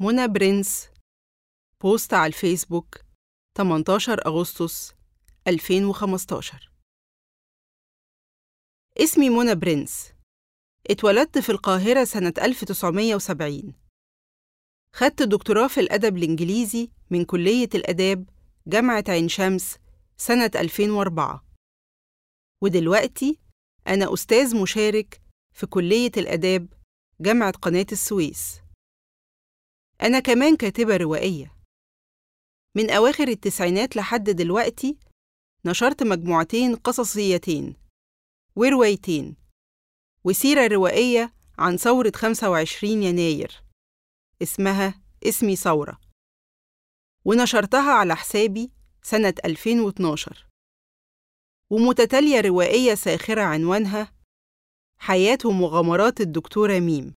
منى برنس بوست على الفيسبوك 18 أغسطس 2015 اسمي منى برنس اتولدت في القاهرة سنة 1970 خدت دكتوراه في الأدب الإنجليزي من كلية الآداب جامعة عين شمس سنة 2004 ودلوقتي أنا أستاذ مشارك في كلية الآداب جامعة قناة السويس أنا كمان كاتبة روائية من أواخر التسعينات لحد دلوقتي نشرت مجموعتين قصصيتين وروايتين وسيرة روائية عن ثورة 25 يناير اسمها اسمي ثورة ونشرتها على حسابي سنة 2012 ومتتالية روائية ساخرة عنوانها حياة ومغامرات الدكتورة ميم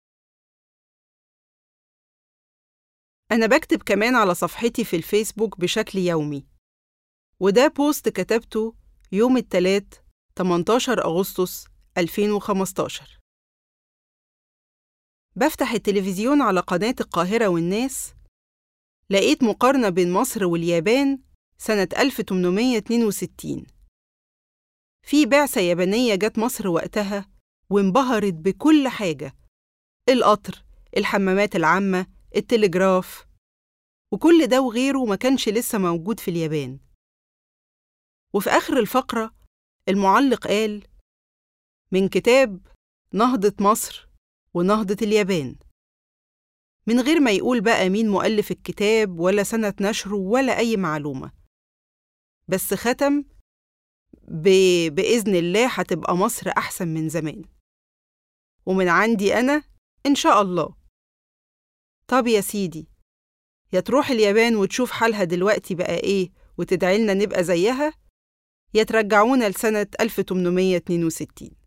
أنا بكتب كمان على صفحتي في الفيسبوك بشكل يومي وده بوست كتبته يوم التلات 18 أغسطس 2015 بفتح التلفزيون على قناة القاهرة والناس لقيت مقارنة بين مصر واليابان سنة 1862 في بعثة يابانية جت مصر وقتها وانبهرت بكل حاجة القطر الحمامات العامة التلجراف وكل ده وغيره ما كانش لسه موجود في اليابان وفي آخر الفقرة المعلق قال من كتاب نهضة مصر ونهضة اليابان من غير ما يقول بقى مين مؤلف الكتاب ولا سنة نشره ولا أي معلومة بس ختم ب... بإذن الله هتبقى مصر أحسن من زمان ومن عندي أنا إن شاء الله طب يا سيدي يا تروح اليابان وتشوف حالها دلوقتي بقى إيه وتدعي لنا نبقى زيها يا ترجعونا لسنة 1862